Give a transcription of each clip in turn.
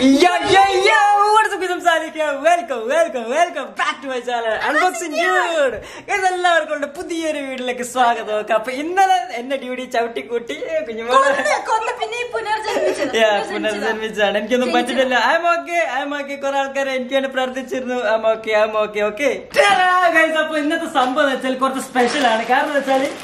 Yo, yo, yo! What's up, guys? I'm Salik here. Welcome, welcome, welcome back to my channel. Unboxing Dude. Guys, എല്ലാവർക്കും ഉണ്ട് പുതിയൊരു വീട്ടിലേക്ക് സ്വാഗതം ഒക്കെ അപ്പൊ ഇന്നലെ എന്നെ ഡ്യൂട്ടി ചവിട്ടിക്കൂട്ടി കുഞ്ഞുമോളെ കൊന്ന് കൊന്ന് പിന്നെ ഈ പുനർജന്മിച്ചത്. Yeah, പുനർജന്മിച്ചതാ. പുനർജന്മിച്ചാണ് എനിക്കൊന്നും പറ്റിട്ടില്ല I'm okay I'm okay കുറെ ആൾക്കാർ എനിക്ക് വേണ്ടി പ്രാർത്ഥിച്ചിരുന്നു I'm okay I'm okay okay guys അപ്പൊ ഇന്നത്തെ സംഭവം എന്ന് വെച്ചാൽ കുറച്ച് സ്പെഷ്യൽ ആണ് കാരണം എന്ന് വെച്ചാൽ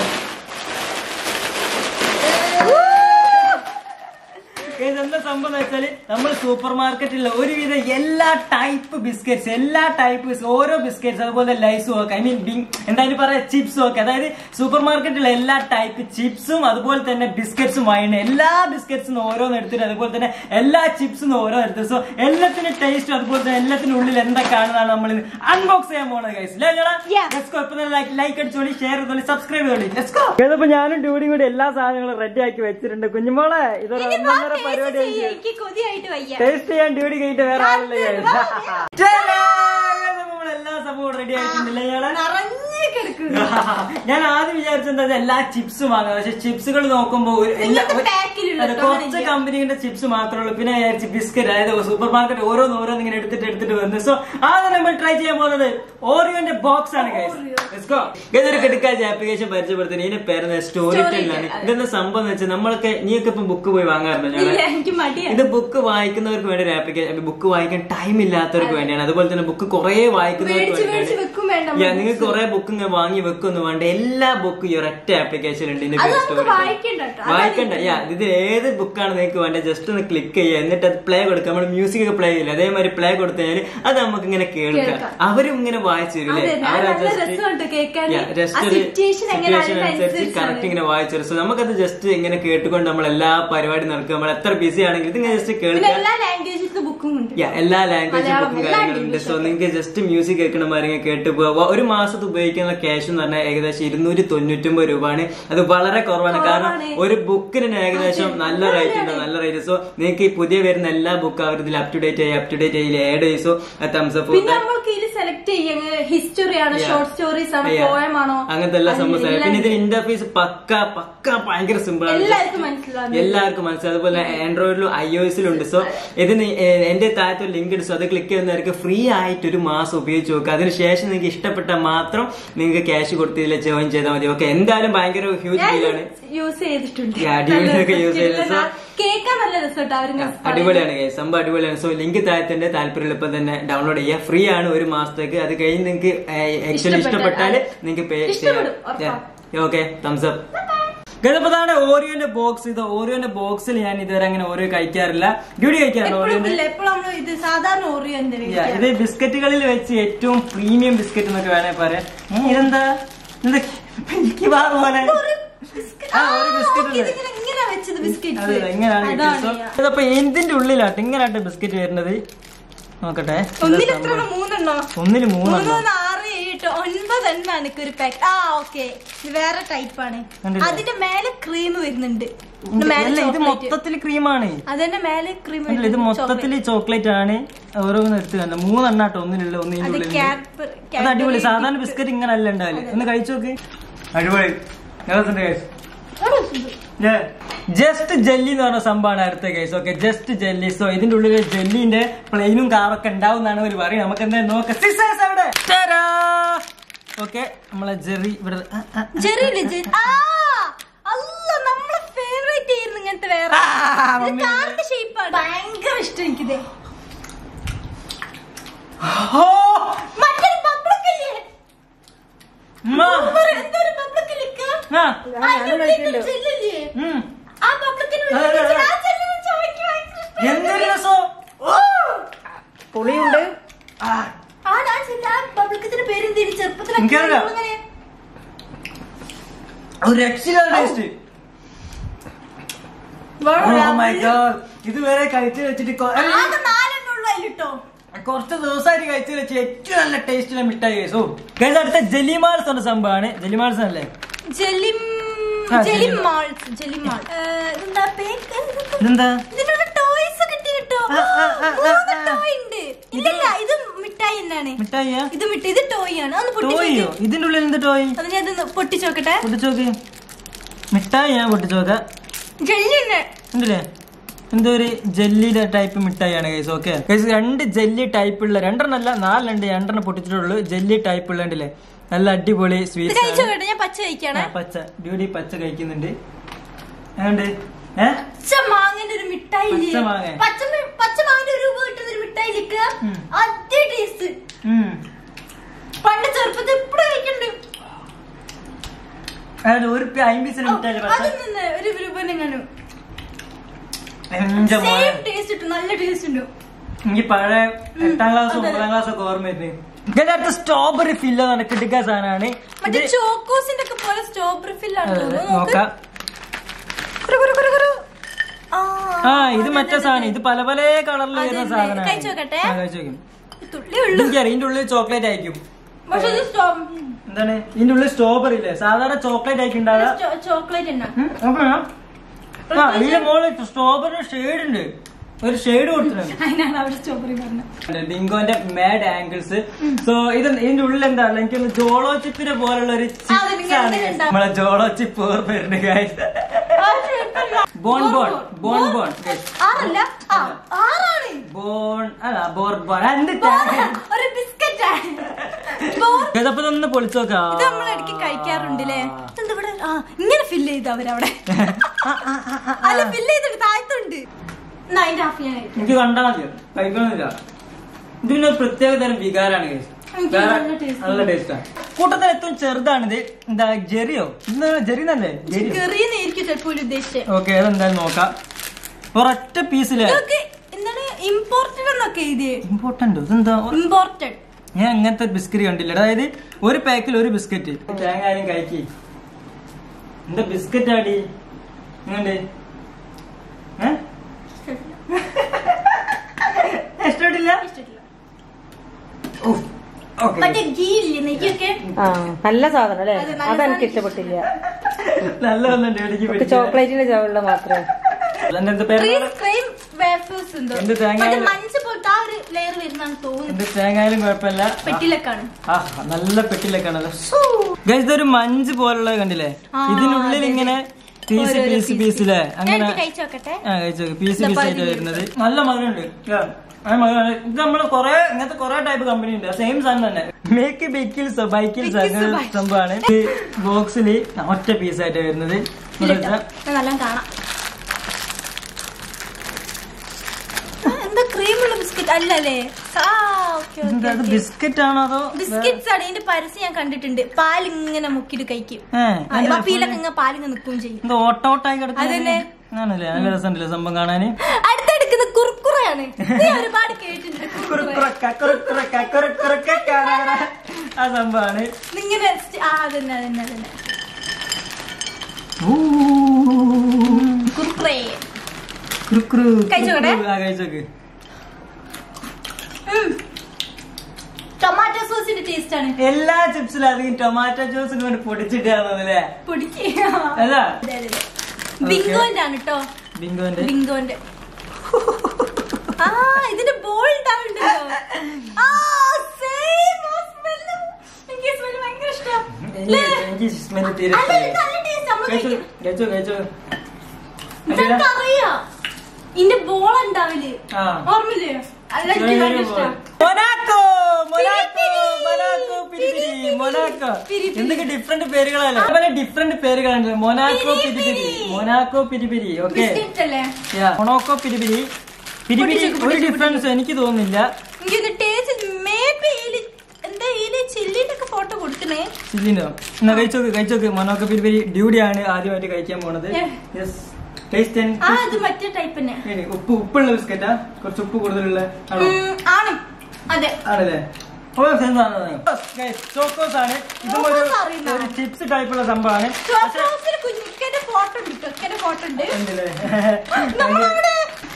ഗൈസ് എന്താ സംഭവം എന്ന് വെച്ചാല് നമ്മൾ സൂപ്പർ മാർക്കറ്റിലുള്ള ഒരുവിധ എല്ലാ ടൈപ്പ് ബിസ്ക്കറ്റ്സ് എല്ലാ ടൈപ്പ് ഓരോ ബിസ്ക്കറ്റ്സ് അതുപോലെ ലൈസും ഒക്കെ ഐ മീൻ ബിങ് എന്തായാലും പറയാ ചിപ്സും ഒക്കെ അതായത് സൂപ്പർ മാർക്കറ്റിലുള്ള എല്ലാ ടൈപ്പ് ചിപ്സും അതുപോലെ തന്നെ ബിസ്ക്കറ്റ്സും വാങ്ങുന്ന എല്ലാ ബിസ്ക്കറ്റ്സും ഓരോന്ന് എടുത്തിട്ട് അതുപോലെ തന്നെ എല്ലാ ചിപ്സും ഓരോ എടുത്തു സോ എല്ലാത്തിനും ടേസ്റ്റും അതുപോലെ തന്നെ എല്ലാത്തിനും ഉള്ളിൽ എന്തൊക്കെയാണെന്നാണ് നമ്മൾ അൺബോക്സ് ചെയ്യാൻ പോകുന്നത് ഗൈസ് Yeah. ലൈക്ക് ലൈക്ക് അടിച്ചോളി ഷെയർ ചെയ്തോളി സബ്സ്ക്രൈബ് ചെയ്തോളി ലെറ്റ്സ് ഗോ ഇതിപ്പോ ഞാനും ഡ്യൂഡിയും കൂടി എല്ലാ സാധനങ്ങളും റെഡി ആക്കി വെച്ചിട്ടുണ്ട് കുഞ്ഞുമോളെ ഇതൊരു ഇനി വാ, ഒന്നൊന്നര taste പരിപാടി ചെയ്യ്. എനിക്ക് കൊതിയായിട്ട് വയ്യ ടേസ്റ്റ് ചെയ്യാൻ ഡ്യൂട്ടി കഴിഞ്ഞിട്ട് വേറെ ആളില്ല വാ, നമ്മൾ എല്ലാ സംഭവവും റെഡി ആയിട്ടുണ്ടല്ലേ ഇയാളെ നിറഞ്ഞു കിടക്കുന്നു ഞാൻ ആദ്യം വിചാരിച്ചെന്താ എല്ലാ ചിപ്സും വാങ്ങാം പക്ഷെ ചിപ്സുകൾ നോക്കുമ്പോ ഒരു- എല്ലാ- ഇങ്ങനത്തെ ഒരു- പാക്കിലുള്ള അല്ല, കുറച്ച് കമ്പനിയുടെ ചിപ്സ് മാത്രമേ ഉള്ളൂ പിന്നെ വിചാരിച്ച് ബിസ്ക്കറ്റ് അതായത് സൂപ്പർ മാർക്കറ്റ് ഓരോന്ന് ഓരോന്ന് ഇങ്ങനെ എടുത്തിട്ട് എടുത്തിട്ട് വന്നു സോ ആദ്യം നമ്മൾ ട്രൈ ചെയ്യാൻ പോകുന്നത് ഓറിയോന്റെ ബോക്സ് ആണ് guys. Let's go. Guys, ഒരു കിടക്കാച്ച ആപ്ലിക്കേഷൻ പരിചയപ്പെടുത്തുന്നത് ഇതിന്റെ പേര് സ്റ്റോറി ടെല്ലാണ് ഇതെന്താ സംഭവം എന്ന് വെച്ചാൽ നമ്മളൊക്കെ നീയൊക്കെ ഇപ്പൊ ബുക്ക് പോയി വാങ്ങാറുണ്ടോ ഇല്ല ഞാൻ എനിക്ക് മടിയാണ് ഇത് ബുക്ക് വായിക്കുന്നവർക്ക് വേണ്ടി ഒരു ആപ്ലിക്കേഷൻ ബുക്ക് വായിക്കാൻ ടൈം ഇല്ലാത്തവർക്ക് വേണ്ടിയാണ് അതുപോലെ തന്നെ ബുക്ക് കുറെ വായിക്കുന്നവർക്ക് മേടിച്ച് മേടിച്ച് വേണ്ടിയാണ് വെക്കും വേണ്ട Yeah, നിങ്ങൾക്ക് കുറെ ബുക്ക് ഇങ്ങനെ വാങ്ങി വെക്കൊന്നും വേണ്ട എല്ലാ ബുക്കും ഈ ഒരൊറ്റ ആപ്ലിക്കേഷൻ ഉണ്ട് ഇതിന്റെ അത് പേര് നമുക്ക് സ്റ്റോറി വായിക്കണ്ട കേട്ടോ. അതാണ് വായിക്കണ്ട യാ ഇത് ഏത് ബുക്കാണ് നിങ്ങൾക്ക് വേണ്ടത് ജസ്റ്റ് ഒന്ന് ക്ലിക്ക് ചെയ്യുക എന്നിട്ട് അത് പ്ലേ കൊടുക്കുക നമ്മൾ മ്യൂസിക് ഒക്കെ പ്ലേ ചെയ്യില്ല അതേമാതിരി പ്ലേ കൊടുത്തു കഴിഞ്ഞാൽ അത് നമുക്ക് ഇങ്ങനെ കേൾക്കാം കേൾക്കാം. അവരും ഇങ്ങനെ വായിച്ചു തരില്ലേ അതെ, അത് നല്ല രസമുണ്ട് കേൾക്കാന്. ആ situation എങ്ങനെ അനുസരിച്ച് അതിനനുസരിച്ചാണ്. കറക്റ്റ് ഇങ്ങനെ വായിച്ചു തരും സോ നമുക്കത് ജസ്റ്റ് ഇങ്ങനെ കേട്ടുകൊണ്ട് നമ്മൾ എല്ലാ പരിപാടി നടക്കുക നമ്മൾ എത്ര ബിസി ആണെങ്കിലും ഇത് ഇങ്ങനെ ജസ്റ്റ് പിന്നെ കേൾക്കുക എല്ലാ ലാംഗ്വേജിലും ബുക്കും ഉണ്ട് Yeah, എല്ലാ ലാംഗ്വേജ് മലയാളം, ബുക്കും എല്ലാ കാര്യങ്ങളുണ്ട് സോ നിങ്ങൾക്ക് ജസ്റ്റ് മ്യൂസിക് കേൾക്കണമാരെങ്കിൽ കേട്ട് പോവുക ഒരു മാസത്ത് ഉപയോഗിക്കുന്ന ക്യാഷ് എന്ന് പറഞ്ഞാൽ ഏകദേശം ഇരുന്നൂറ്റി തൊണ്ണൂറ്റൊമ്പത് രൂപയാണ് അത് വളരെ കുറവാണ് കാരണം കുറവാണ്. ഒരു ബുക്കിന് തന്നെ ഏകദേശം അതെ, നല്ല നല്ല റേറ്റ് ഉണ്ട് വിലയാണ്. നല്ല റേറ്റ് സോ നിങ്ങൾക്ക് ഈ പുതിയ വരുന്ന എല്ലാ ബുക്കും അവർ ഇതിൽ അപ് ടു ഡേറ്റ് ആയി അപ് ടു ഡേറ്റ് ആയി ആഡ് ചെയ്യും സോ തംസ് അപ്പ് പിന്നെ നമ്മൾക്ക് ഇതിൽ സെലക്ട് ചെയ്യാൻ ഹിസ്റ്ററി ആണോ Yeah. ഷോർട്ട് സ്റ്റോറീസ് ആണോ Yeah. പോയം ആണോ അങ്ങനത്തെ എല്ലാ സംഭവം അങ്ങനെ പിന്നെ ഇതിന് എല്ലാം ഇന്റർഫേസ് പക്ക പക്ക ഭയങ്കര സിമ്പിൾ ആണ് എല്ലാവർക്കും മനസ്സിലാവും എല്ലാവർക്കും മനസ്സിലാവും അതുപോലെ ആൻഡ്രോയിഡിലും ഐ ഒ എസിലും ഉണ്ട് സോ ഇതിന് ഏ- എന്റെ താഴത്ത് ഒരു ലിങ്ക് ഉണ്ട് സോ അത് ക്ലിക്ക് ചെയ്യുന്നവർക്ക് ഫ്രീ ആയിട്ട് ഒരു മാസം ഉപയോഗിച്ച് നോക്കുക അതിനുശേഷം നിങ്ങൾക്ക് ഇഷ്ടപ്പെട്ടാൽ മാത്രം നിങ്ങൾക്ക് ക്യാഷ് കൊടുത്ത് ഇതിൽ ജോയിൻ ചെയ്താൽ മതി ഓക്കെ എന്തായാലും ഭയങ്കര ഹ്യൂജ് ഞാൻ ഡീലാണ് യൂസ് ചെയ്തിട്ടുണ്ട് Yeah, DVD ഒക്കെ use ചെയ്തു. So- കേൾക്കാൻ നല്ല രസമായിട്ട് അവരിങ്ങനെ അടിപൊളിയാണ് guys. സംഭവം അടിപൊളിയാണ് സോ ലിങ്ക് താഴത്തിന്റെ താല്പര്യം ഇപ്പം തന്നെ ഡൗൺലോഡ് ചെയ്യുക ഫ്രീ ആണ് ഒരു മാസത്തേക്ക് അത് കഴിഞ്ഞ് നിങ്ങൾക്ക് ആക്ച്വലി ഇഷ്ടപ്പെട്ടാൽ- ഇഷ്ടപ്പെട്ടാൽ നിങ്ങൾക്ക് പേ ഇഷ്ടപ്പെടും, ഉറപ്പാ. ചെയ്യാം ഓക്കെ തംസ് അപ്പ് ഗണപതാണ് ഓറിയോന്റെ ബോക്സ് ഇത് ഓറിയോന്റെ ബോക്സിൽ ഞാൻ ഇതുവരെ അങ്ങനെ ഓരോ കഴിക്കാറില്ല ഡ്യൂട്ടി കഴിക്കാറുണ്ട് എപ്പോഴും ഓറിയോന്റെ ഇല്ല എപ്പോഴും നമ്മള് ഇത് സാധാരണ ഓറിയോ എന്ത് Yeah, ഇത് ബിസ്ക്കറ്റുകളിൽ വെച്ച് ഏറ്റവും പ്രീമിയം ബിസ്ക്കറ്റ് എന്നൊക്കെ വേണേ പറയാം ഉം, ഇതെന്താ എന്താ എനിക്ക് വാ പോലെ ആ, ഒരു ബിസ്ക്കറ്റ് ഉണ്ട്. ഇങ്ങനെ വെച്ചത് അതെ ബിസ്ക്കറ്റ് അതെ, ഇങ്ങനെയാണ് കിട്ടിയത്. So, ഇതപ്പോ എന്തിന്റെ ഉള്ളിലാട്ട് ഇങ്ങനാട്ട് ബിസ്ക്കറ്റ് വരുന്നത് നോക്കട്ടെ എന്താ ഒന്നിൽ സംഭവം? എത്ര മൂന്നെണ്ണോ ഒന്നില് മൂന്നെണ്ണം മൂന്ന് ആറ് ഏഴ് എട്ട് ഒൻപത് എണ്ണാണ് എനിക്ക് ഒരു പാക്ക് ആ ഓക്കെ ഇത് വേറെ ടൈപ്പ് ആണ് കണ്ടില്ലേ? അതിന്റെ മേലെ ക്രീം വരുന്നുണ്ട് ഇത് മേലെ അല്ല, ഇത് ചോക്ലേറ്റ് മൊത്തത്തിൽ ക്രീമാണ് അതിന്റെ മേലെ ക്രീം അല്ല ഇത് മൊത്തത്തിൽ ചോക്ലേറ്റ് ആണ് ഓരോന്ന് എടുത്ത് കണ്ട മൂന്നെണ്ണാട്ടോ ഒന്നിലുള്ള ഒന്നിന്റെ അത് ഉള്ളിൽ ക്യാഡ്ബറി അത് അടിപൊളി സാധാരണ ബിസ്ക്കറ്റ് ഇങ്ങനെ അല്ല ഉണ്ടാവില്ല ഒന്ന് കഴിച്ചു നോക്ക് അടിപൊളി ജസ്റ്റ് ജെല്ലി എന്ന് പറഞ്ഞ സംഭവമാണ് അടുത്ത case okay just jelly so ഇതിന്റെ ഉള്ളിൽ ജെല്ലിന്റെ പ്ലെയിനും കാറൊക്കെ ഉണ്ടാവും എന്നാണ് അവർ പറയുന്നത് നമുക്ക് എന്തായാലും നോക്കാം സിസേഴ്സ് അവിടെ ഓക്കെ നമ്മളെ ജെറി ഇവിടെ ആ, ആ, ആ. ജെറിയില്ലേ ജെറി ആ അല്ല നമ്മളെ ഫേവറേറ്റ് ആയിരുന്നു ഇങ്ങനത്തെ വേറെ ആ, ഇത് മമ്മി. കാർഡ് ഷേപ്പാണ് ഭയങ്കര ഇഷ്ടം എനിക്കിത് ഓ, മറ്റൊരു പബ്ലിക് ഇല്ലേ ഉമ്മ. സൂപ്പർ, എന്തൊരു പബ്ലിക് ഇല്ലേ ആ, അതിന്റെ ഉള്ളിൽ ജെല്ലില്ലേ ഉം. ആ പബ്ലിക്കിന് അതെ, അതെ, അതെ. ആ ജെല്ലിന് ചവയ്ക്ക് ഭയങ്കര ഇഷ്ടം. എന്തൊരു രസം ഓ. പുളിയുണ്ട് ആ, ആ ഞാൻ ചെല്ല ആ പബ്ലിക്കത്തിന്റെ പേര് എന്തിന് ചെറുപ്പത്തിലൊക്കെ എനിക്കറിയാം. നമ്മളിങ്ങനെ ഒരു രക്ഷയില്ലാത്ത ടേസ്റ്റ് വേറെ ഓ മൈ ഗോഡ് ഇതുവരെ കഴിച്ചു വെച്ചിട്ട് കൊ- ആകെ നാലെണ്ണം ഉള്ളു അതിലിട്ടോ കുറച്ച് ദിവസമായിട്ട് കഴിച്ചു വെച്ച് ഏറ്റവും നല്ല ടേസ്റ്റുള്ള മിഠായി കേസു കഴിഞ്ഞ അടുത്ത ജെലിമാൾസ് എന്ന സംഭവമാണ് ജെലിമാൾസ് അല്ലേ ജെലിം ആ, ജെലിം ജെലിം. മാൾസ് ജെലിം മാൾ ഇതെന്താ പേക്ക് ഇതെന്താ ഇതിനുള്ള ടോയ്സ് കിട്ടി കേട്ടോ ആ, ആ, ആ, ആ, മൂന്ന് ആ. ടോയ് ഉണ്ട് ഇല്ലല്ല ഇത് മിഠായി തന്നെയാണ് മിഠായിയാ ഇത് മിഠായി ഇത് ടോയ് ആണ് ഒന്ന് പൊട്ടിച്ചോക്ക് ടോയോ ഇതിന്റെ ഉള്ളിൽ എന്ത് ടോയ് അത് ഞാൻ ഇതൊന്ന് പൊട്ടിച്ചോക്കട്ടെ പൊട്ടിച്ചോക്ക് മിഠായി ഞാൻ പൊട്ടിച്ചോക്ക ജെല്ലി തന്നെ ഉണ്ടല്ലേ എന്തോ ഒരു ജെല്ലിയുടെ ടൈപ്പ് മിഠായിയാണ് ഗൈസ് ഓക്കെ ഗൈസ് രണ്ട് ജെല്ലി ടൈപ്പ് ഉള്ള രണ്ടെണ്ണല്ല നാലെണ്ണുണ്ട് രണ്ടെണ്ണം പൊട്ടിച്ചിട്ടുള്ളൂ ജെല്ലി ടൈപ്പ് ഉള്ളതില്ലേ നല്ല അടിപൊളി ഇത് സ്വീറ്റ് കഴിച്ചോ കേട്ടോ ഞാൻ പച്ച കഴിക്കാണ് പച്ച ഡ്യൂഡി പച്ച കഴിക്കുന്നുണ്ട് ഏണ്ട് ഏ പച്ച മാങ്ങന്റെ ഒരു മിഠായി ഇല്ലേ? പച്ച മാങ്ങ. പച്ച മി- പച്ച മാങ്ങന്റെ ഒരു രൂപ കിട്ടുന്ന ഒരു മിഠായി ഇല്ലേ? ഉം. അതേ ടേസ്റ്റ് ഉം. പണ്ട് ചെറുപ്പത്തിൽ എപ്പോഴും കഴിക്കണ്ട് അതായത് ഒരു അമ്പീസിന് മിഠായി പച്ച അതിൽ നിന്ന് ഒരു രൂപനെങ്ങാനും എന്റെ മോനെ സെയിം ടേസ്റ്റ് കിട്ടും നല്ല ടേസ്റ്റ് ഉണ്ട് എനിക്ക് പഴയ എട്ടാം ക്ലാസ് അതെ. ഒമ്പതാം ക്ലാസ് ഒക്കെ ഓർമ്മ വരുന്നത് ഇതിനകത്ത് സ്ട്രോബെറി ഫില്ല് ആണ് കിട്ടിക്ക സാധനമാണ് മറ്റേ ഇത് ചോക്കോസിന്റെ ഒക്കെ പോലെ സ്ട്രോബെറി ഫില്ലാണ് അതെ, തോന്നുന്നു നോക്ക്. നോക്കാം കുരു, കുരു, കുരു, കുരു. ആ, ആ ഇത് അതെ, മറ്റേ അതെ, സാധനം അതെ. ഇത് പല പല കളറിൽ വരുന്ന അതെ, സാധനമാണ് കഴിച്ച് നോക്കട്ടെ? ആ, കഴിച്ച് നോക്കും തുള്ളി ഉള്ളു എനിക്കറിയാം ഇതിന്റെ ഉള്ളിൽ ചോക്ലേറ്റ് ആയിരിക്കും പക്ഷെ ഇത് സ്ട്രോ- എന്താണ് ഇതിന്റെ ഉള്ളിൽ സ്ട്രോബെറി ഇല്ലേ സാധാരണ ചോക്ലേറ്റ് ആയിരിക്കും ഉണ്ടാവുക ചോ- ചോക്ലേറ്റ് തന്നെ ഉം, നോക്കണോ? ആ ഇതിന്റെ മുകളിൽ സ്ട്രോബെറി ഷെയ്ഡ് ഉണ്ട് ഒരു ഷെയ്ഡ് കൊടുത്തിട്ടുണ്ട് അതിനാണ് അവിടെ സ്ട്രോബെറി പറഞ്ഞത് ബിങ്കോന്റെ മാഡ് ആംഗിൾസ് സോ ഇത് ഇതിന്റെ ഉള്ളിൽ എന്താ എനിക്കൊന്ന് ജോളോ ചിപ്പിനെ പോലുള്ള ഒരു ആ, അത് ചിപ്സ് ഇങ്ങനെ ആണ് ഇങ്ങനെ ഉണ്ടാവും. നമ്മളെ ജോളോ ചിപ്പ് ഓർമ്മ വരുന്നുണ്ട് guys. ബോൺ ബോൺ ബോൺ ബോൺ guys. ആറല്ല ആ ആറാണ് ബോൺ അല്ല ബോർ ബോൺ എന്ത് ബോറാ, ഒരു ബിസ്ക്കറ്റ് അപ്പൊ ഇതൊന്ന് പൊളിച്ചു നോക്കാം ഇത് നമ്മൾ ഇടയ്ക്ക് കഴിക്കാറുണ്ടല്ലേ എന്താ ഇവിടെ ആ ഇങ്ങനെ ഫില്ല് ചെയ്ത് അവരവിടെ അല്ല ഫില്ല് ചെയ്തിട്ട് താഴത്തുണ്ട് എന്നാ അതിന്റെ ഹാഫ് ഞാൻ കഴിക്കാം. എനിക്ക് കണ്ടാ മതി കഴിക്കണമെന്നില്ല ഇത് പിന്നെ ഒരു പ്രത്യേക തരം വികാരാണ് guys. എനിക്ക് വേറെ നല്ല taste നല്ല ടേസ്റ്റാണ് കൂട്ടത്തിൽ ഏറ്റവും ചെറുതാണിത് എന്താ ജെറിയോ ഇത് ജെറി എന്നല്ലേ ജെറി ചെറിയെന്നായിരിക്കും ചിലപ്പോ ഒരു ഉദ്ദേശിച്ചത് ഓക്കെ അതെന്തായാലും നോക്കാം ഒരൊറ്റ പീസില് ഇതൊക്കെ എന്താണ് ഇമ്പോർട്ടഡ് എന്നൊക്കെ എഴുതിയേ ഇമ്പോർട്ടന്റ് ഇതെന്താ ഇമ്പോർട്ടഡ് ഞാൻ അങ്ങനത്തെ ബിസ്ക്കറ്റ് കണ്ടില്ല അതായത് ഒരു പാക്കിൽ ഒരു ബിസ്ക്കറ്റ് തേങ്ങ ആരും കഴിക്കി എന്താ ബിസ്ക്കറ്റ് ആടി എങ്ങനെ ഇഷ്ടപ്പെട്ടില്ല ഓക്കെ മറ്റേ ഗീ ഇല്ലേ നെയ്യൊക്കെ ആ നല്ല സാധനം അല്ലേ അത് നല്ല അതെനിക്ക് സാധനം. ഇഷ്ടപ്പെട്ടില്ല നല്ല വന്നുണ്ട് ഇടയ്ക്ക് എനിക്ക് പിടിച്ചില്ല. ചോക്ലേറ്റിന്റെ ചുവള്ള മാത്രമേ എന്റെ പേര് ക്രീം ക്രീം വേഫേഴ്സ് എന്തോ എന്ത് തേങ്ങ മറ്റേ ആയാലും- മഞ്ഞ പോലത്തെ ആ ഒരു ലെയർ വരുന്നാണ് തോന്നുന്നത് എന്റെ തേങ്ങായാലും കുഴപ്പമില്ല പെട്ടിലൊക്കാണ് ആ നല്ല പെട്ടിലേക്കാണല്ലോ ഗൈസ് ഇതൊരു മഞ്ച് പോലുള്ളത് കണ്ടില്ലേ ആ, ഇതിനുള്ളിൽ അതെ, ഇങ്ങനെ പീസ് ഓരോരോ പീസ് piece. പീസിലെ അങ്ങനെ ഞാൻ കഴിച്ചു നോക്കട്ടെ ആ കഴിച്ചു പീസ് ഇതാ പീസ് ആയിട്ട് പതിയെ. വരുന്നത് നല്ല മധുരമുണ്ട് Yeah. ആ മധുരമാണ്. ഇത് നമ്മള് കൊറേ ഇങ്ങനത്തെ കൊറേ ടൈപ്പ് കമ്പനി ഉണ്ട് സെയിം സാധനം തന്നെ മേക്ക് ബൈക്കിൽസോ ബൈക്കിൽസ് Bikils, അങ്ങനെ bike. സംഭവമാണ് ഈ ബോക്സിൽ ഒറ്റ പീസ് ആയിട്ട് വരുന്നത് ഇവിടെ ഇതിലിട്ടോ. വെച്ചാ ഞാൻ നല്ല കാണാം ആ, എന്താ ക്രീമുള്ള ബിസ്ക്കറ്റ് അല്ലല്ലേ ആ ഓക്കെ എന്താ അത് ബിസ്ക്കറ്റ് ആണോ അതോ ബിസ്ക്കറ്റ്സ് ആണ് ഇതിന്റെ പരസ്യം ഞാൻ കണ്ടിട്ടുണ്ട് പാൽ ഇങ്ങനെ മുക്കിട്ട് കഴിക്കും ഏ പപ്പിയിലൊക്കെ ഇങ്ങനെ പാലിങ്ങനെ നിൽക്കുകയും ചെയ്യും എന്താ ഓട്ടോട്ടായി അതന്നെ. കിടക്കുന്നത് ആണല്ലേ നല്ല രസമുണ്ടല്ലേ സംഭവം കാണാന് അടുത്തെടുക്കുന്ന കുറുക്കുറയാണ് ഇത് ഞാൻ ഒരുപാട് കേട്ടിട്ടുണ്ട് കുറുക്കുറ. കുറുക്കുറക്ക, കുറുക്കുറക്ക, കുറുക്കുറക്ക, കറകറ. ആ സംഭവമാണ് ഇതിങ്ങനെ സ്റ്റ്- ആ അതന്നെ അതന്നെ അതന്നെ ഊ. കുറുക്കുറേ കുറുക്കുറു, കഴിച്ചോക്കട്ടെ? കുറുക്കുറു. ആ, കഴിച്ചോക്ക്. ടൊമാറ്റോ സോസിന്റെ ടേസ്റ്റ് ആണ് എല്ലാ ചിപ്സിലും അധികം ടൊമാറ്റോ ജ്യൂസ് കൊണ്ട് പൊടിച്ചിട്ടാണല്ലേ പൊടിക്ക് അല്ല അതെ, അതെ, അതെ. ബിങ്കോന്റെ ആണ് കേട്ടോ ബിങ്കോന്റെ ബിങ്കോന്റെ ആ ഇതിന്റെ ബോൾ ഉണ്ടാവുന്നുണ്ടല്ലോ ആ സെയിം സ്മെല്ല് എനിക്ക് സ്മെല്ല് ഭയങ്കര ഇഷ്ടം എനിക്ക് സ്മെല് തീരെ അല്ല ഇത് ഇഷ്ടമില്ല. നല്ല ടേസ്റ്റ് നമ്മൾ കഴിച്ചോ കഴിക്കും കഴിച്ചോ കഴിച്ചോ ഇതൊക്കെ അറിയാം ഇതിന്റെ ബോൾ ഉണ്ടാവില്ലേ ആ. ഓർമ്മയില്ലേ അല്ല എനിക്ക് ഭയങ്കര ഇഷ്ടം മൊനാക്കോ മൊനാക്കോ പിരി, മൊനാക്കോ പിരി പിരി, പിരി പിരി, മൊനാക്കോ പിരി, പിരി. എന്തൊക്കെ ഡിഫറെന്റ് പേരുകളല്ലേ പല ഡിഫറെന്റ് പേരുകളുണ്ട് മൊനാക്കോ പിരി, പിരി പിരി പിരി. മൊനാക്കോ പിരി പിരി ഓക്കെ ബിസ്ക്കറ്റ് അല്ലേ മൊണോക്കോ പിരി പിരി പിരി പിരി പൊട്ടിച്ചോക്ക്, ഒരു പൊട്ടിച്ചോക്ക്, ഡിഫറൻസ് എനിക്ക് തോന്നുന്നില്ല എനിക്ക് ടേസ്റ്റ് മേ ബി ഇതില് എന്താ ഇതില് ചില്ലിന്റെ ഒക്കെ ഫോട്ടോ കൊടുക്കണേ ചില്ലിനോ എന്നാ കഴിച്ചോക്ക് കഴിച്ചോക്ക് മൊണോക്കോ പിരി പിരി ഡ്യൂഡിയാണ് ആദ്യമായിട്ട് കഴിക്കാൻ പോണത് ഏ. യെസ് ടേസ്റ്റ് ആ ഇത് മറ്റേ ടൈപ്പ് തന്നെ ഉപ്പ് ഉപ്പുള്ള ബിസ്ക്കറ്റാ കുറച്ച് ഉപ്പ് കൂടുതലുള്ള ആണോ ഉം, ആണ് അതെ ആണല്ലേ ചോക്കോസ് ആണ് ഇതും ഒരു ചോക്കോസ് അറിയുന്നോ? ഒരു ചിപ്സ് ടൈപ്പുള്ള സംഭവമാണ് പക്ഷെ ചോക്കോസിന് കുഞ്ഞിക്കന്റെ ഫോട്ടോ ഉണ്ട് ഇക്കന്റെ ഫോട്ടോ ഉണ്ട് ഉണ്ടല്ലേ? നമ്മളവിടെ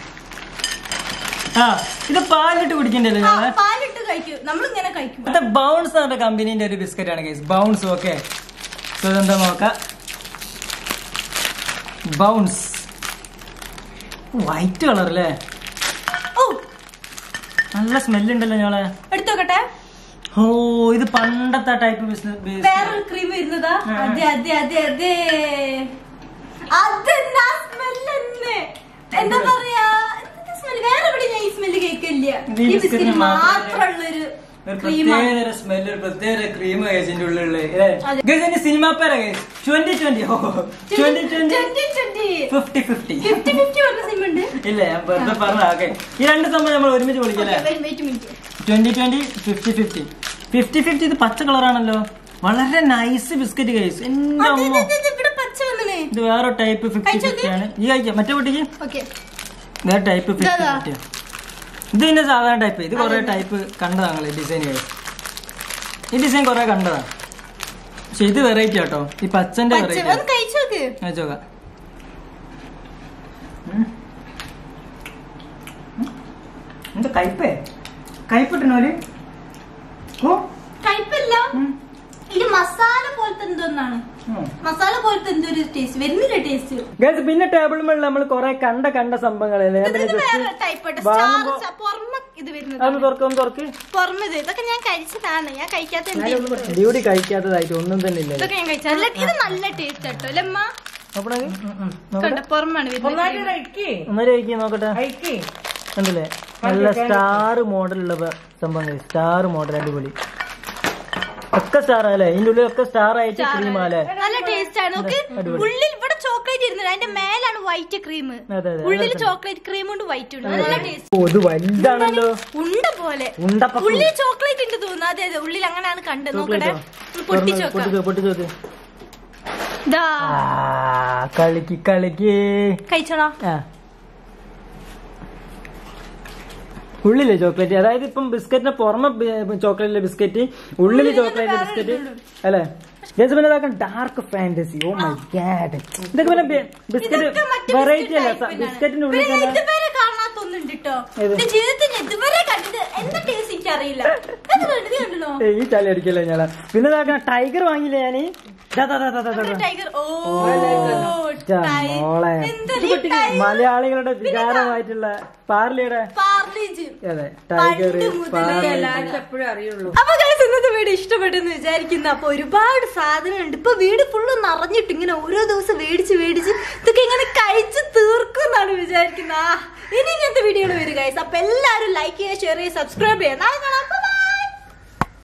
ആ ഇത് പാലിട്ട് കുടിക്കണ്ടല്ലോ ആ, ഞങ്ങളെ പാലിട്ട് കഴിക്കും നമ്മളിങ്ങനെ കഴിക്കും മറ്റേ ബൗൺസ് എന്ന കമ്പനീന്റെ ഒരു ബിസ്ക്കറ്റ് ആണ് ഗൈസ് ബൗൺസ് ഓക്കെ സോ ഇതെന്താ നോക്കാം ബൗൺസ് വൈറ്റ് കളർ അല്ലേ ഓ നല്ല സ്മെല്ല് ഉണ്ടല്ലോ ഞങ്ങളെ എടുത്തോക്കട്ടെ ഓ ഇത് പണ്ടത്തെ ടൈപ്പ് ബിസിനസ് വേറൊരു ക്രീം വരുന്നതാ ആ. അതെ അതെ അതെ അതെ അതെന്നാ സ്മെല്ല് എന്താ പറയാ സ്മെല്ല് കേക്കില്ല ഇത് ഈ ഈ ബിസ്ക്കറ്റിന് ബിസ്ക്കറ്റ് മാത്രമേ- മാത്രമുള്ളൊരു ഒരു ക്രീമാണ് പ്രത്യേക സ്മെല്ല് ഒരു പ്രത്യേക ക്രീം കഴിച്ചതിന്റെ ഉള്ളിലുള്ള അതെ. ഗൈസ് സിനിമ പേര guys twenty twenty oh twenty twenty twenty twenty fifty fifty fifty fifty പറഞ്ഞ സിം ഉണ്ട് ഇല്ല ഞാൻ വെറുതെ പറഞ്ഞ ഓക്കെ ഈ രണ്ട് സംഭവം നമ്മൾ ഒരുമിച്ച് വിളിക്കല്ലേ wait minute twenty twenty fifty fifty fifty fifty ഇത് പച്ച കളറാണല്ലോ വളരെ നൈസ് ബിസ്ക്കറ്റ് ഗൈസ് എന്റെ അമ്മ ഇവിടെ പച്ച വന്നേ ഇത് വേറെ ടൈപ്പ് ഫിഫ്റ്റി കഴിച്ച് ഫിഫ്റ്റി ആണ് ഈ കഴിക്കാം മറ്റേ കുട്ടിക്ക് ഓക്കെ വേറെ ടൈപ്പ് ഫിഫ്റ്റി ഇതാ. ഫിഫ്റ്റി ഇത് പിന്നെ സാധാരണ ടൈപ്പ് ഇത് കുറെ ടൈപ്പ് കണ്ടതാണല്ലോ ഈ ഡിസൈൻ കഴിച്ച് ഈ ഡിസൈൻ കുറെ കണ്ടതാ പക്ഷെ ഇത് വെറൈറ്റി ആട്ടോ ഈ പച്ചന്റെ പച്ച വെറൈറ്റി ഒന്ന് കഴിച്ചു നോക്ക് നോക്കാം എന്താ കയ്പേ കയ്പിട്ടണോല് ഓ കയ്പില്ല ഇത് മസാല പോലത്തെ എന്തോന്നാണ് മസാല പോലത്തെ എന്തോ ഒരു ടേസ്റ്റ് വരുന്നില്ല ടേസ്റ്റ് ഗൈസ് പിന്നെ ടേബിൾ മേളിൽ നമ്മൾ കുറെ കണ്ട കണ്ട സംഭവങ്ങളല്ലേ ഞാൻ പിന്നെ ഇത് വേറെ ജസ്റ്റ് ടൈപ്പ് വാങ്ങുമ്പോ- പുറമെ ഇത് വരുന്നത് അത് തുറക്കും തുറക്ക് പുറമെ ഇത് ഇതൊക്കെ ഞാൻ കഴിച്ചതാണ് ഞാൻ കഴിക്കാത്ത എന്ത് ഡ്യൂട്ടി കഴിക്കാത്തതായിട്ട് ഒന്നും തന്നെ ഇല്ല ഇതൊക്കെ ഞാൻ കഴിച്ചത് അല്ല ഇത് നല്ല ടേസ്റ്റ് കേട്ടോ അല്ലേ അമ്മ നോക്കണേ കണ്ട പുറമാണ് വരുന്നത് ഒന്നര കഴിക്കി നോക്കട്ടെ കണ്ടില്ലേ നല്ല സ്റ്റാർ മോഡലുള്ള സംഭവം സ്റ്റാർ മോഡൽ അടിപൊളി ഒക്കെ സ്റ്റാർ അല്ലേ ഇതിന്റെ ഉള്ളിൽ ഒക്കെ സ്റ്റാർ ആയിട്ട് ക്രീം അല്ലേ നല്ല ടേസ്റ്റ് ആണ് നോക്ക് അടിപൊളി. ഉള്ളിൽ ഇവിടെ ചോക്ലേറ്റ് ഇരുന്നത് അതിന്റെ മേലാണ് വൈറ്റ് ക്രീം അതെ അതെ ഉള്ളിൽ ചോക്ലേറ്റ് ക്രീം ഉണ്ട് വൈറ്റ് ഉണ്ട് നല്ല ടേസ്റ്റ് ഓ ഇത് വലുതാണല്ലോ ഉണ്ട പോലെ ഉണ്ടപ്പ ഉള്ളിൽ ചോക്ലേറ്റ് ഉണ്ട് തോന്നുന്നു അതെ അതെ ഉള്ളിൽ അങ്ങനെയാണ് കണ്ടത് നോക്കട്ടെ ചോക്ലേറ്റോ പൊട്ടിച്ച് നോക്കാം പൊട്ടിച്ചോ പൊട്ടിച്ചോക്ക് ദാ ആ കളിക്ക് കളിക്ക് കഴിച്ചോളാം ആ ഉള്ളിലെ ചോക്ലേറ്റ് അതായത് ഇപ്പം ബിസ്ക്കറ്റിന് പുറമെ ചോക്ലേറ്റിലെ ബിസ്ക്കറ്റ് ഉള്ളില് ചോക്ലേറ്റ് ബിസ്ക്കറ്റ് അല്ലേ ജസ്റ്റ് പിന്നെ ഇതാക്കാൻ Dark Fantasy oh my god ഇതൊക്കെ പിന്നെ ബിസ്ക്കറ്റ് ഇതൊക്കെ മറ്റേ വെറൈറ്റി അല്ല biscuit type തന്നെയാണ്. ബിസ്ക്കറ്റിന്റെ ഉള്ളിൽ പിന്നെ തന്നെ ഇതുവരെ കാണാത്തൊന്നുണ്ട് കേട്ടോ ഏത്? എന്റെ ജീവിതത്തിൽ ഞാൻ ഇതുവരെ കണ്ടത് എന്താ ടേസ്റ്റ് എനിക്ക് അറിയില്ല അത് കണ്ടത് കണ്ടല്ലോ ഏയ്, ഈ ചളി അടിക്കല്ലേ ഞാൻ പിന്നെ ഇതാക്കാൻ ടൈഗർ വാങ്ങിയില്ലേ ഞാന് ദാ, ദാ, ദാ, ദാ, ദാ, ദാ, ദാ. ടൈഗർ ഓ ഇതാ ടൈ- മോളെ എന്തൊരു ടൈ- മലയാളികളുടെ വികാരമായിട്ടുള്ള പാർലിയുടെ പാർലേജ് അതെ ടൈഗർ പണ്ട് മുതലേ പാർലി എല്ലാവർക്കും എപ്പോഴും അറിയുള്ളൂ അപ്പൊ guys, ഇന്നത്തെ വീഡിയോ ഇഷ്ടപ്പെട്ടെന്ന് വിചാരിക്കുന്നു അപ്പൊ ഒരുപാട് സാധനങ്ങളുണ്ട് ഇപ്പൊ വീട് ഫുള്ള് നിറഞ്ഞിട്ട് ഇങ്ങനെ ഓരോ ദിവസം മേടിച്ച് മേടിച്ച് ഇതൊക്കെ ഇങ്ങനെ കഴിച്ച് തീർക്കും എന്നാണ് വിചാരിക്കുന്നത് ആ ഇനി ഇങ്ങനത്തെ വീഡിയോകൾ വരും ഗൈസ് അപ്പൊ എല്ലാവരും ലൈക്ക് ചെയ്യുക ഷെയർ ചെയ്യുക സബ്സ്ക്രൈബ് ചെയ്യുക നാളെ കാണാം